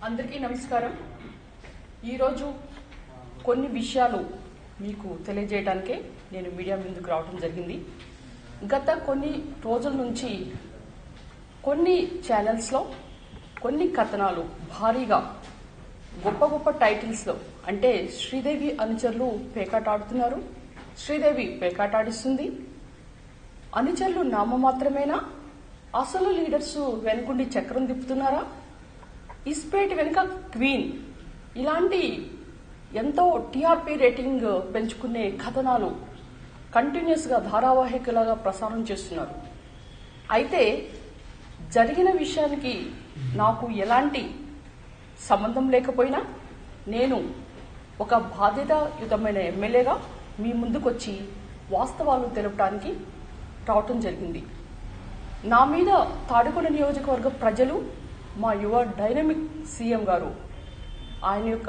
అందరికీ నమస్కారం ఈరోజు కొన్ని విషయాలు మీకు తెలియజేయడానికే నేను మీడియా ముందుకు రావడం జరిగింది గత కొన్ని రోజుల నుంచి కొన్ని ఛానల్స్లో కొన్ని కథనాలు భారీగా గొప్ప గొప్ప టైటిల్స్లో అంటే శ్రీదేవి అనుచరులు పేకాట ఆడుతున్నారు శ్రీదేవి పేకాట ఆడిస్తుంది అనుచరులు నామమాత్రమేనా అసలు లీడర్స్ వెనుకుండి చక్రం తిప్పుతున్నారా ఇస్పేట్ వెనుక క్వీన్ ఇలాంటి ఎంతో టీఆర్పీ రేటింగ్ పెంచుకునే కథనాలు కంటిన్యూస్ గా ధారావాహికలాగా ప్రసారం చేస్తున్నారు అయితే జరిగిన విషయానికి నాకు ఎలాంటి సంబంధం లేకపోయినా నేను ఒక బాధ్యతాయుతమైన ఎమ్మెల్యేగా మీ ముందుకొచ్చి వాస్తవాలు తెలపడానికి రావటం జరిగింది నా మీద తాడికొండ నియోజకవర్గ ప్రజలు మా యువ డైనమిక్ సీఎం గారు ఆయన యొక్క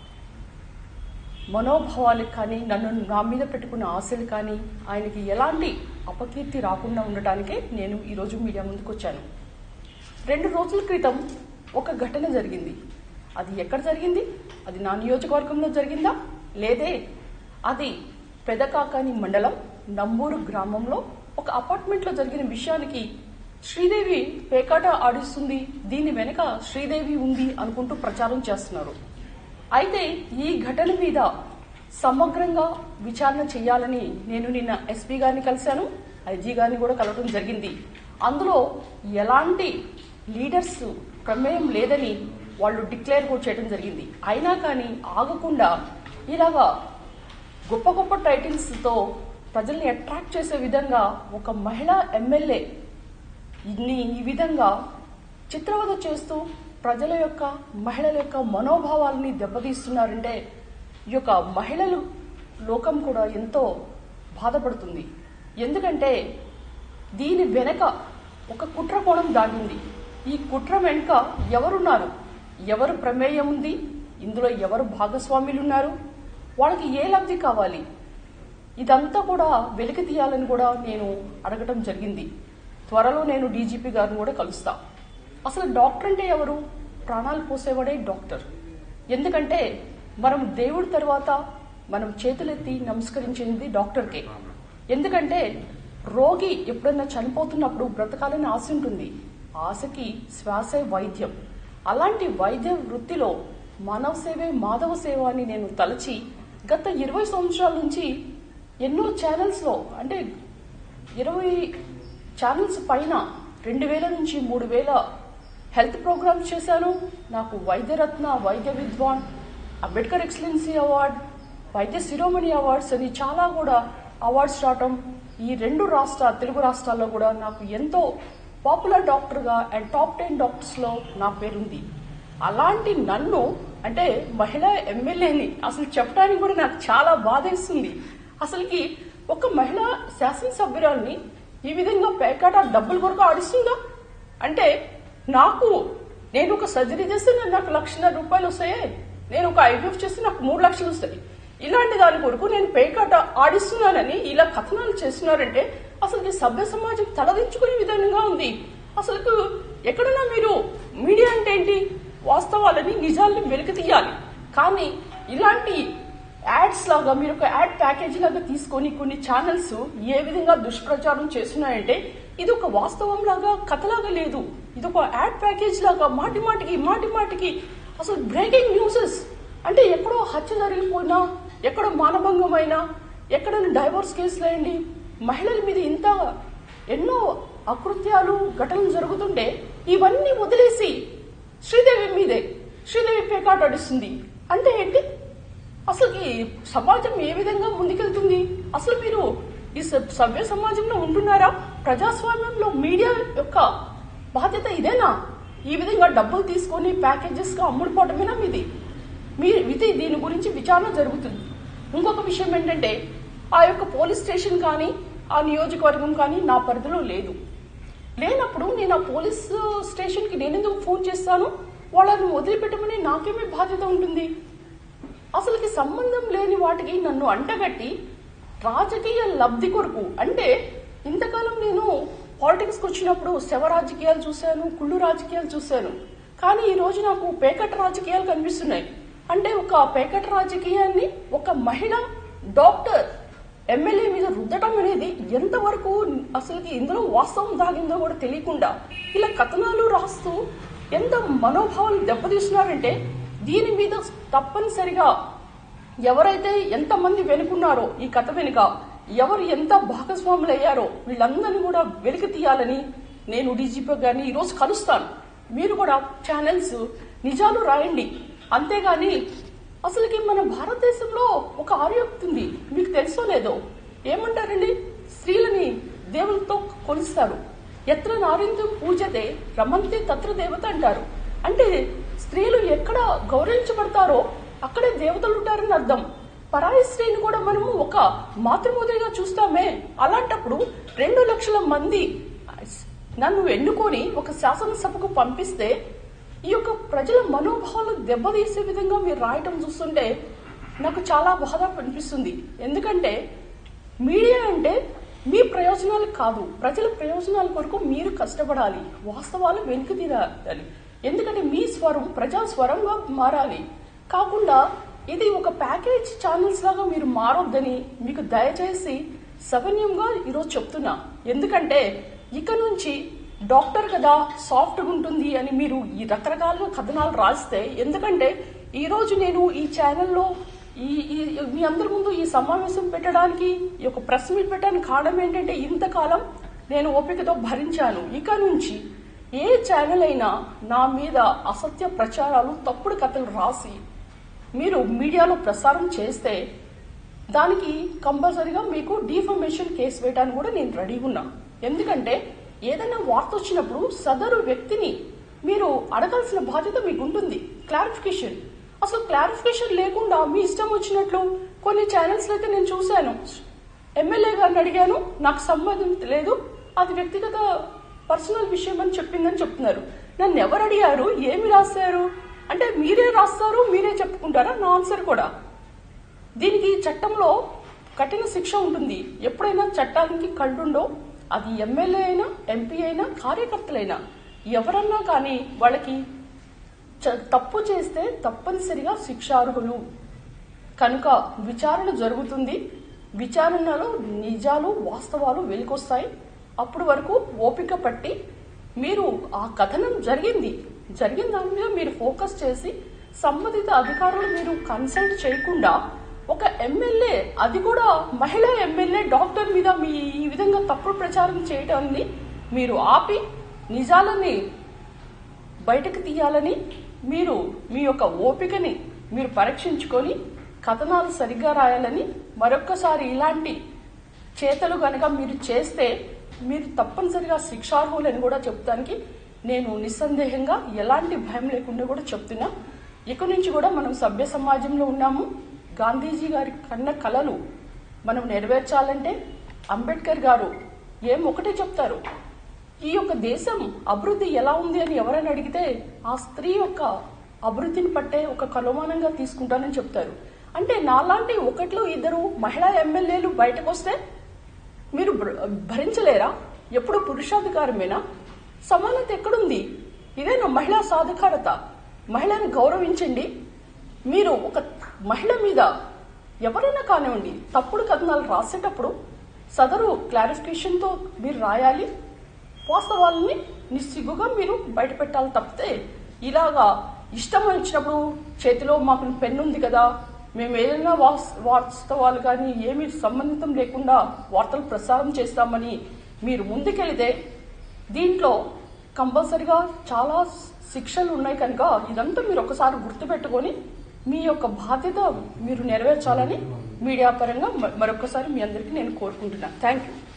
మనోభావాలకు కానీ నన్ను నా మీద పెట్టుకున్న ఆశలు కానీ ఆయనకి ఎలాంటి అపకీర్తి రాకుండా ఉండటానికే నేను ఈరోజు మీడియా ముందుకు వచ్చాను రెండు రోజుల క్రితం ఒక ఘటన జరిగింది అది ఎక్కడ జరిగింది అది నా నియోజకవర్గంలో జరిగిందా లేదే అది పెదకాకాని మండలం నంబూరు గ్రామంలో ఒక అపార్ట్మెంట్లో జరిగిన విషయానికి శ్రీదేవి పేకాట ఆడిస్తుంది దీని వెనక శ్రీదేవి ఉంది అనుకుంటూ ప్రచారం చేస్తున్నారు అయితే ఈ ఘటన మీద సమగ్రంగా విచారణ చేయాలని నేను నిన్న ఎస్పీ గారిని కలిశాను ఐజీ గారిని కూడా కలవడం జరిగింది అందులో ఎలాంటి లీడర్స్ ప్రమేయం లేదని వాళ్ళు డిక్లేర్ కూడా చేయడం జరిగింది అయినా కానీ ఆగకుండా ఇలాగా గొప్ప గొప్ప టైటిల్స్తో ప్రజల్ని అట్రాక్ట్ చేసే విధంగా ఒక మహిళా ఎమ్మెల్యే ఇన్ని ఈ విధంగా చిత్రవద చేస్తూ ప్రజల యొక్క మహిళల యొక్క మనోభావాలని దెబ్బతీస్తున్నారంటే ఈ యొక్క మహిళలు లోకం కూడా ఎంతో బాధపడుతుంది ఎందుకంటే దీని వెనక ఒక కుట్ర కోణం దాగింది ఈ కుట్ర వెనుక ఎవరున్నారు ఎవరు ప్రమేయం ఉంది ఇందులో ఎవరు భాగస్వాములు ఉన్నారు వాళ్ళకి ఏ లబ్ధి కావాలి ఇదంతా కూడా వెలికి తీయాలని కూడా నేను అడగటం జరిగింది త్వరలో నేను డీజీపీ గారిని కూడా కలుస్తా అసలు డాక్టర్ అంటే ఎవరు ప్రాణాలు పోసేవాడే డాక్టర్ ఎందుకంటే మనం దేవుడి తర్వాత మనం చేతులెత్తి నమస్కరించింది డాక్టర్కే ఎందుకంటే రోగి ఎప్పుడైనా చనిపోతున్నప్పుడు బ్రతకాలని ఆశ ఉంటుంది ఆశకి శ్వాసే వైద్యం అలాంటి వైద్య వృత్తిలో మానవ సేవే మాధవ సేవ అని నేను తలచి గత ఇరవై సంవత్సరాల నుంచి ఎన్నో ఛానల్స్లో అంటే ఇరవై ఛానల్స్ పైన రెండు వేల నుంచి మూడు వేల హెల్త్ ప్రోగ్రామ్స్ చేశాను నాకు వైద్యరత్న వైద్య విద్వాన్ అంబేద్కర్ ఎక్సలెన్సీ అవార్డ్ వైద్య శిరోమణి అవార్డ్స్ అని చాలా కూడా అవార్డ్స్ రావటం ఈ రెండు రాష్ట్ర తెలుగు రాష్ట్రాల్లో కూడా నాకు ఎంతో పాపులర్ డాక్టర్గా అండ్ టాప్ టెన్ డాక్టర్స్లో నా పేరుంది అలాంటి నన్ను అంటే మహిళా ఎమ్మెల్యేని అసలు చెప్పడానికి కూడా నాకు చాలా బాధేస్తుంది అసలుకి ఒక మహిళా శాసనసభ్యురాల్ని ఈ విధంగా పేకాట డబ్బుల కొరకు ఆడిస్తుందా అంటే నాకు నేను ఒక సర్జరీ చేస్తే నేను నాకు లక్షన్నర రూపాయలు వస్తాయే నేను ఒక ఐవీఎఫ్ చేస్తే నాకు మూడు లక్షలు వస్తాయి ఇలాంటి దాని కొరకు నేను పేకాట ఆడిస్తున్నానని ఇలా కథనాలు చేస్తున్నారంటే అసలు ఈ సభ్య సమాజం తలదించుకునే విధంగా ఉంది అసలు ఎక్కడన్నా మీరు మీడియా అంటే ఏంటి వాస్తవాలని నిజాలను వెలికి తీయాలి కానీ ఇలాంటి యాడ్స్ లాగా మీరు ఒక యాడ్ ప్యాకేజ్ లాగా తీసుకొని కొన్ని ఛానల్స్ ఏ విధంగా దుష్ప్రచారం చేస్తున్నాయంటే ఇది ఒక వాస్తవం లాగా కథలాగా లేదు ఇది ఒక యాడ్ ప్యాకేజ్ లాగా మాటి మాటికి మాటి మాటికి అసలు బ్రేకింగ్ న్యూసెస్ అంటే ఎక్కడో హత్య జరిగిపోయినా ఎక్కడో మానభంగమైనా ఎక్కడ డైవోర్స్ కేసులు అయ్యండి మహిళల మీద ఇంత ఎన్నో అకృత్యాలు ఘటనలు జరుగుతుంటే ఇవన్నీ వదిలేసి శ్రీదేవి మీదే శ్రీదేవి పేకాట ఆడిస్తుంది అంటే ఏంటి అసలు ఈ సమాజం ఏ విధంగా ముందుకెళ్తుంది అసలు మీరు ఈ స- సభ్య సమాజంలో ఉంటున్నారా ప్రజాస్వామ్యంలో మీడియా యొక్క బాధ్యత ఇదేనా ఈ విధంగా డబ్బులు తీసుకొని ప్యాకేజెస్ గా అమ్ముడుపోవటమేనా మీది మీ ఇది దీని గురించి విచారణ జరుగుతుంది ఇంకొక విషయం ఏంటంటే ఆ యొక్క పోలీస్ స్టేషన్ కానీ ఆ నియోజకవర్గం కానీ నా పరిధిలో లేదు లేనప్పుడు నేను ఆ పోలీస్ స్టేషన్కి నేను ఎందుకు ఫోన్ చేస్తాను వాళ్ళని వదిలిపెట్టమని నాకేమీ బాధ్యత ఉంటుంది అసలుకి సంబంధం లేని వాటికి నన్ను అంటగట్టి రాజకీయ లబ్ధి కొరకు అంటే ఇంతకాలం నేను పాలిటిక్స్కి వచ్చినప్పుడు శవ రాజకీయాలు చూశాను కుళ్ళు రాజకీయాలు చూశాను కానీ ఈ రోజు నాకు పేకట రాజకీయాలు కనిపిస్తున్నాయి అంటే ఒక పేకట రాజకీయాన్ని ఒక మహిళ డాక్టర్ ఎమ్మెల్యే మీద రుద్దటం అనేది ఎంతవరకు అసలుకి ఇందులో వాస్తవం దాగిందో కూడా తెలియకుండా ఇలా కథనాలు రాస్తూ ఎంత మనోభావాలు దెబ్బతీస్తున్నారంటే దీని మీద తప్పనిసరిగా ఎవరైతే ఎంతమంది వెనుకున్నారో ఈ కథ వెనుక ఎవరు ఎంత భాగస్వాములు అయ్యారో వీళ్ళందరినీ కూడా వెలికి తీయాలని నేను డీజీపీ గారిని ఈరోజు కలుస్తాను మీరు కూడా ఛానల్స్ నిజాలు రాయండి అంతేగాని అసలుకి మన భారతదేశంలో ఒక ఆర్యోక్తి ఉంది మీకు తెలుసో లేదో ఏమంటారండి స్త్రీలని దేవులతో కొలుస్తారు ఎత్ర నారింద్యం పూజతే రమంతే తత్ర దేవత అంటారు అంటే స్త్రీలు ఎక్కడ గౌరవించబడతారో అక్కడే దేవతలు ఉంటారని అర్థం పరాయి స్త్రీని కూడా మనము ఒక మాతృమూర్తిగా చూస్తామే అలాంటప్పుడు రెండు లక్షల మంది నన్ను ఎన్నుకొని ఒక శాసనసభకు పంపిస్తే ఈ యొక్క ప్రజల మనోభావాలు దెబ్బతీసే విధంగా మీరు రాయటం చూస్తుంటే నాకు చాలా బాధ అనిపిస్తుంది ఎందుకంటే మీడియా అంటే మీ ప్రయోజనాలు కాదు ప్రజల ప్రయోజనాల కొరకు మీరు కష్టపడాలి వాస్తవాలు వెనుక తీరాలి ఎందుకంటే మీ స్వరం ప్రజా స్వరంగా మారాలి కాకుండా ఇది ఒక ప్యాకేజ్ ఛానల్స్ లాగా మీరు మారొద్దని మీకు దయచేసి సవన్యంగా ఈరోజు చెప్తున్నా ఎందుకంటే ఇక నుంచి డాక్టర్ కదా సాఫ్ట్గా ఉంటుంది అని మీరు ఈ రకరకాల కథనాలు రాస్తే ఎందుకంటే ఈ రోజు నేను ఈ ఛానల్లో ఈ ఈ- మీ అందరి ముందు ఈ సమావేశం పెట్టడానికి ఈ యొక్క ప్రెస్ మీట్ పెట్టడానికి కారణం ఏంటంటే ఇంతకాలం నేను ఓపికతో భరించాను ఇక నుంచి ఏ ఛానల్ అయినా నా మీద అసత్య ప్రచారాలు తప్పుడు కథలు రాసి మీరు మీడియాలో ప్రసారం చేస్తే దానికి కంపల్సరీగా మీకు డిఫర్మేషన్ కేసు వేయడానికి కూడా నేను రెడీగా ఉన్నా ఎందుకంటే ఏదైనా వార్త వచ్చినప్పుడు సదరు వ్యక్తిని మీరు అడగాల్సిన బాధ్యత మీకు ఉంటుంది క్లారిఫికేషన్ అసలు క్లారిఫికేషన్ లేకుండా మీ ఇష్టం వచ్చినట్లు కొన్ని ఛానల్స్ అయితే నేను చూశాను ఎమ్మెల్యే గారిని అడిగాను నాకు సంబంధం లేదు అది వ్యక్తిగత పర్సనల్ విషయం అని చెప్పిందని చెప్తున్నారు నన్ను ఎవరు అడిగారు ఏమి రాశారు అంటే మీరే రాస్తారు మీరే చెప్పుకుంటారా నా ఆన్సర్ కూడా దీనికి చట్టంలో కఠిన శిక్ష ఉంటుంది ఎప్పుడైనా చట్టానికి కళ్ళుండో అది ఎమ్మెల్యే అయినా ఎంపీ అయినా కార్యకర్తలైనా ఎవరన్నా కానీ వాళ్ళకి చ- తప్పు చేస్తే తప్పనిసరిగా శిక్షార్హులు కనుక విచారణ జరుగుతుంది విచారణలో నిజాలు వాస్తవాలు వెలికొస్తాయి అప్పుడు వరకు ఓపిక పట్టి మీరు ఆ కథనం జరిగింది జరిగిన దాని మీద మీరు ఫోకస్ చేసి సంబంధిత అధికారులు మీరు కన్సల్ట్ చేయకుండా ఒక ఎమ్మెల్యే అది కూడా మహిళా ఎమ్మెల్యే డాక్టర్ మీద మీ ఈ విధంగా తప్పుడు ప్రచారం చేయడాన్ని మీరు ఆపి నిజాలని బయటకు తీయాలని మీరు మీ యొక్క ఓపికని మీరు పరీక్షించుకొని కథనాలు సరిగ్గా రాయాలని మరొక్కసారి ఇలాంటి చేతలు గనక మీరు చేస్తే మీరు తప్పనిసరిగా శిక్షార్హులని కూడా చెప్తానికి నేను నిస్సందేహంగా ఎలాంటి భయం లేకుండా కూడా చెప్తున్నా ఇక నుంచి కూడా మనం సభ్య సమాజంలో ఉన్నాము గాంధీజీ గారి కన్న కలలు మనం నెరవేర్చాలంటే అంబేద్కర్ గారు ఏం ఒకటే చెప్తారు ఈ యొక్క దేశం అభివృద్ధి ఎలా ఉంది అని ఎవరైనా అడిగితే ఆ స్త్రీ యొక్క అభివృద్ధిని పట్టే ఒక కలమానంగా తీసుకుంటానని చెప్తారు అంటే నాలాంటి ఒకట్లో ఇద్దరు మహిళా ఎమ్మెల్యేలు బయటకు వస్తే మీరు భ- భరించలేరా ఎప్పుడు పురుషాధికారమేనా సమానత ఎక్కడుంది ఇదేనా మహిళా సాధికారత మహిళని గౌరవించండి మీరు ఒక మహిళ మీద ఎవరైనా కానివ్వండి తప్పుడు కథనాలు రాసేటప్పుడు సదరు క్లారిఫికేషన్తో మీరు రాయాలి వాస్తవాలని నిస్సిగ్గుగా మీరు బయట పెట్టాలి తప్పితే ఇలాగా ఇష్టం వచ్చినప్పుడు చేతిలో మాకు పెన్ను ఉంది కదా మేము ఏదైనా వాస్- వాస్తవాలు కానీ ఏమి సంబంధితం లేకుండా వార్తలు ప్రసారం చేస్తామని మీరు ముందుకెళితే దీంట్లో కంపల్సరిగా చాలా శిక్షలు ఉన్నాయి కనుక ఇదంతా మీరు ఒకసారి గుర్తుపెట్టుకొని మీ యొక్క బాధ్యత మీరు నెరవేర్చాలని మీడియా పరంగా మ- మరొకసారి మీ అందరికీ నేను కోరుకుంటున్నాను థ్యాంక్ యూ